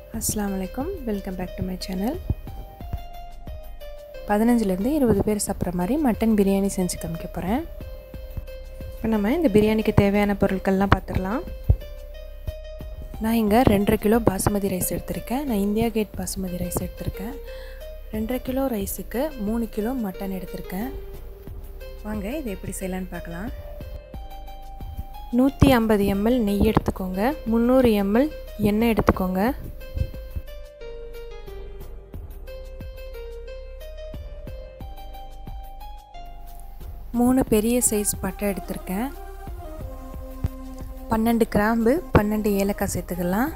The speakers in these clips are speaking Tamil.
அஸ்ஸலாமு அலைக்கும் welcome back to my channel பதினஞ்சுலேருந்து இருபது பேர் சாப்பிட்ற மாதிரி மட்டன் பிரியாணி செஞ்சு காமிக்க போகிறேன் இப்போ நம்ம இந்த பிரியாணிக்கு தேவையான பொருட்கள்லாம் பார்த்துடலாம் நான் இங்கே ரெண்டரை கிலோ பாசுமதி ரைஸ் எடுத்திருக்கேன் நான் இந்தியா கேட் பாசுமதி ரைஸ் எடுத்திருக்கேன் ரெண்டரை கிலோ ரைஸுக்கு மூணு கிலோ மட்டன் எடுத்திருக்கேன் வாங்க இதை எப்படி செய்யலான்னு பார்க்கலாம் நூற்றி ஐம்பது எம்எல் நெய் எடுத்துக்கோங்க முந்நூறு எம்எல் எண்ணெய் எடுத்துக்கோங்க மூணு பெரிய சைஸ் பட்டை எடுத்திருக்கேன் பன்னெண்டு கிராம்பு பன்னெண்டு ஏலக்காய் சேர்த்துக்கலாம்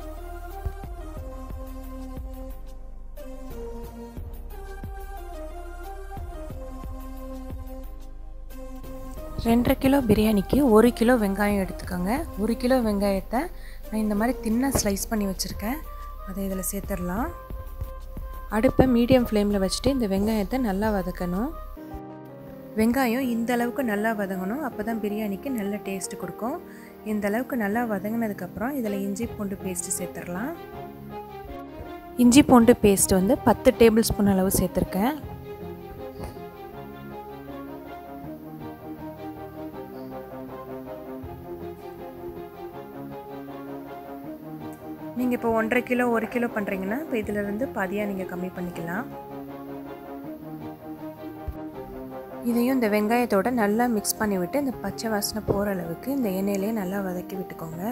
ரெண்டரை கிலோ பிரியாணிக்கு ஒரு கிலோ வெங்காயம் எடுத்துக்கோங்க ஒரு கிலோ வெங்காயத்தை நான் இந்த மாதிரி தின்னாக ஸ்லைஸ் பண்ணி வச்சுருக்கேன் அதை இதில் சேர்த்துடலாம் அடுப்பை மீடியம் ஃப்ளேமில் வச்சுட்டு இந்த வெங்காயத்தை நல்லா வதக்கணும் வெங்காயம் இந்த அளவுக்கு நல்லா வதங்கணும் அப்போ தான் பிரியாணிக்கு நல்ல டேஸ்ட் கொடுக்கும் இந்த அளவுக்கு நல்லா வதங்கினதுக்கப்புறம் இதில் இஞ்சி பூண்டு பேஸ்ட்டு சேர்த்துடலாம் இஞ்சி பூண்டு பேஸ்ட் வந்து பத்து டேபிள் ஸ்பூன் அளவு சேர்த்துருக்கேன் நீங்கள் இப்போ ஒன்றரை கிலோ ஒரு கிலோ பண்ணுறீங்கன்னா இப்போ இதில் இருந்து பாதியாக நீங்கள் கம்மி பண்ணிக்கலாம் இதையும் இந்த வெங்காயத்தோட நல்லா மிக்ஸ் பண்ணி விட்டு இந்த பச்சை வாசனை போகிற அளவுக்கு இந்த எண்ணெயிலே நல்லா வதக்கி விட்டுக்கோங்க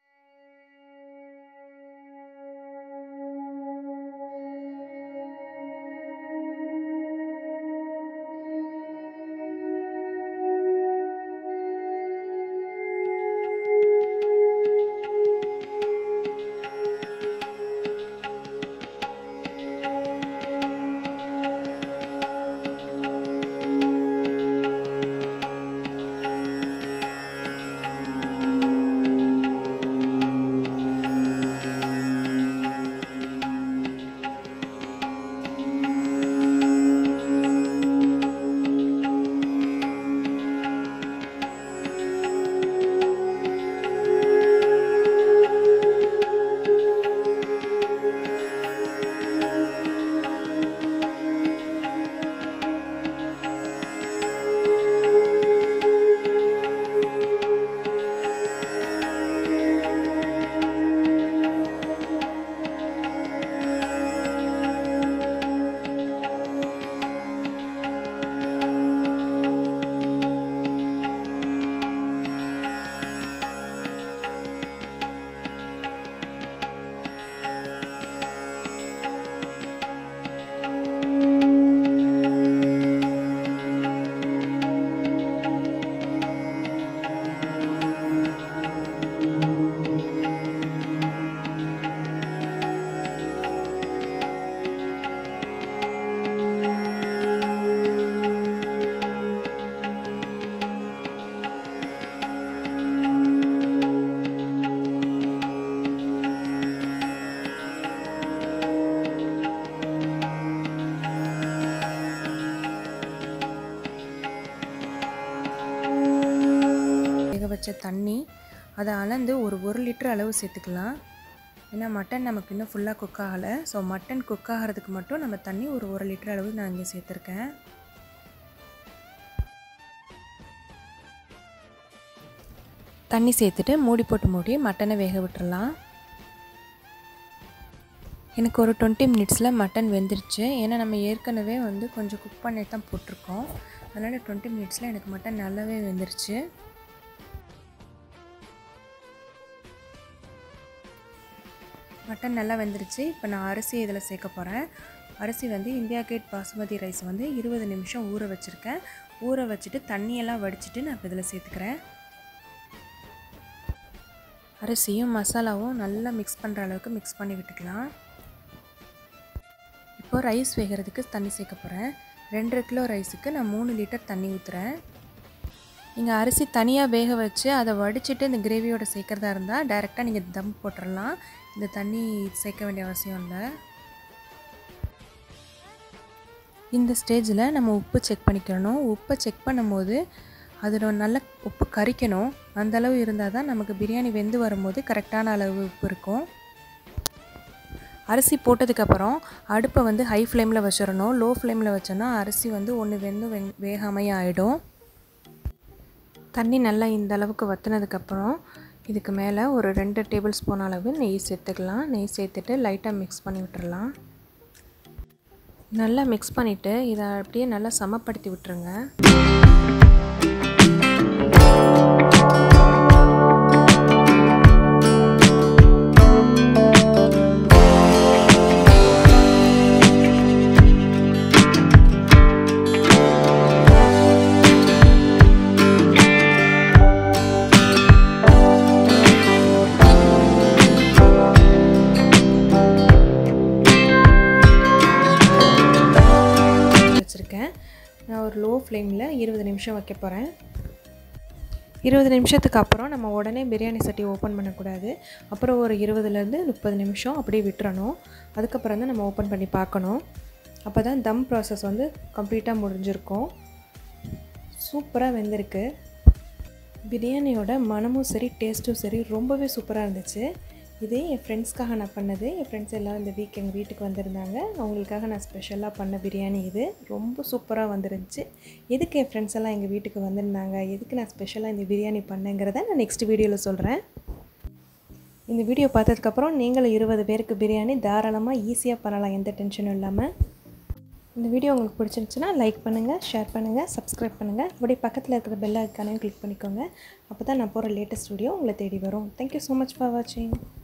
வேக வச்ச தண்ணி அதை அளந்து ஒரு ஒரு லிட்டர் அளவு சேர்த்துக்கலாம் ஏன்னா மட்டன் நமக்கு இன்னும் ஃபுல்லாக குக் ஆகலை ஸோ மட்டன் குக் ஆகிறதுக்கு மட்டும் நம்ம தண்ணி ஒரு ஒரு லிட்டர் அளவு நான் இங்கே சேர்த்துருக்கேன் தண்ணி சேர்த்துட்டு மூடி போட்டு மூடி மட்டனை வேக விட்டுறலாம் எனக்கு ஒரு டுவெண்ட்டி மினிட்ஸில் மட்டன் வெந்துருச்சு ஏன்னா நம்ம ஏற்கனவே வந்து கொஞ்சம் குக் பண்ணி தான் போட்டிருக்கோம் அதனால் டுவெண்ட்டி மினிட்ஸில் எனக்கு மட்டன் நல்லாவே வெந்துருச்சு மட்டன் நல்லா வெந்துருச்சு இப்போ நான் அரிசி இதில் சேர்க்க போகிறேன் அரிசி வந்து இந்தியா கேட் பாசுமதி ரைஸ் வந்து இருபது நிமிஷம் ஊற வச்சுருக்கேன் ஊற வச்சுட்டு தண்ணியெல்லாம் வடிச்சிட்டு நான் இப்போ இதில் சேர்த்துக்கிறேன் அரிசியும் மசாலாவும் நல்லா மிக்ஸ் பண்ணுற அளவுக்கு மிக்ஸ் பண்ணி விட்டுக்கலாம் இப்போது ரைஸ் வேகிறதுக்கு தண்ணி சேர்க்க போகிறேன் ரெண்டரை கிலோ ரைஸுக்கு நான் மூணு லிட்டர் தண்ணி ஊற்றுறேன் நீங்கள் அரிசி தனியாக வேக வச்சு அதை வடிச்சிட்டு இந்த கிரேவியோட சேர்க்குறதா இருந்தால் டைரெக்டாக நீங்கள் தம் போட்டுடலாம் இந்த தண்ணி சேர்க்க வேண்டிய அவசியம் இல்லை இந்த ஸ்டேஜில் நம்ம உப்பு செக் பண்ணிக்கணும் உப்பை செக் பண்ணும்போது அதில் நல்ல உப்பு கரிக்கணும் அந்த அளவு இருந்தால் தான் நமக்கு பிரியாணி வெந்து வரும்போது கரெக்டான அளவு உப்பு இருக்கும் அரிசி போட்டதுக்கப்புறம் அடுப்பை வந்து ஹை ஃப்ளேமில் வச்சிடணும் லோ ஃப்ளேமில் வச்சோன்னா அரிசி வந்து ஒன்று வெந்து வெங் வேகாமையே ஆகிடும் தண்ணி நல்லா இந்த அளவுக்கு வற்றினதுக்கப்புறம் இதுக்கு மேலே ஒரு ரெண்டு டேபிள் ஸ்பூன் அளவு நெய் சேர்த்துக்கலாம் நெய் சேர்த்துட்டு லைட்டாக மிக்ஸ் பண்ணி விட்டுறலாம் நல்லா மிக்ஸ் பண்ணிவிட்டு இதை அப்படியே நல்லா சமப்படுத்தி விட்டுருங்க வச்சுருக்கேன் நான் ஒரு லோ ஃப்ளேமில் இருபது நிமிஷம் வைக்க போகிறேன் இருபது நிமிஷத்துக்கு அப்புறம் நம்ம உடனே பிரியாணி சட்டி ஓப்பன் பண்ணக்கூடாது அப்புறம் ஒரு இருபதுலேருந்து முப்பது நிமிஷம் அப்படியே விட்டுறணும் அதுக்கப்புறம் தான் நம்ம ஓப்பன் பண்ணி பார்க்கணும் அப்போ தான் தம் ப்ராசஸ் வந்து கம்ப்ளீட்டாக முடிஞ்சிருக்கும் சூப்பராக வெந்திருக்கு பிரியாணியோட மனமும் சரி டேஸ்ட்டும் சரி ரொம்பவே சூப்பராக இருந்துச்சு இது என் ஃப்ரெண்ட்ஸ்க்காக நான் பண்ணது என் ஃப்ரெண்ட்ஸ் எல்லாம் இந்த வீக் எங்கள் வீட்டுக்கு வந்திருந்தாங்க அவங்களுக்காக நான் ஸ்பெஷலாக பண்ண பிரியாணி இது ரொம்ப சூப்பராக வந்துருந்துச்சு எதுக்கு என் ஃப்ரெண்ட்ஸ் எல்லாம் எங்கள் வீட்டுக்கு வந்திருந்தாங்க எதுக்கு நான் ஸ்பெஷலாக இந்த பிரியாணி பண்ணேங்கிறத நான் நெக்ஸ்ட் வீடியோவில் சொல்கிறேன் இந்த வீடியோ பார்த்ததுக்கப்புறம் நீங்களும் இருபது பேருக்கு பிரியாணி தாராளமாக ஈஸியாக பண்ணலாம் எந்த டென்ஷனும் இல்லாமல் இந்த வீடியோ உங்களுக்கு பிடிச்சிருந்துச்சுன்னா லைக் பண்ணுங்கள் ஷேர் பண்ணுங்கள் சப்ஸ்கிரைப் பண்ணுங்கள் அப்படியே பக்கத்தில் இருக்கிற பெல் ஐக்கானையும் கிளிக் பண்ணிக்கோங்க அப்போ தான் நான் போகிற லேட்டஸ்ட் வீடியோ உங்களை தேடி வரும் தேங்க்யூ ஸோ மச் ஃபார் வாட்சிங்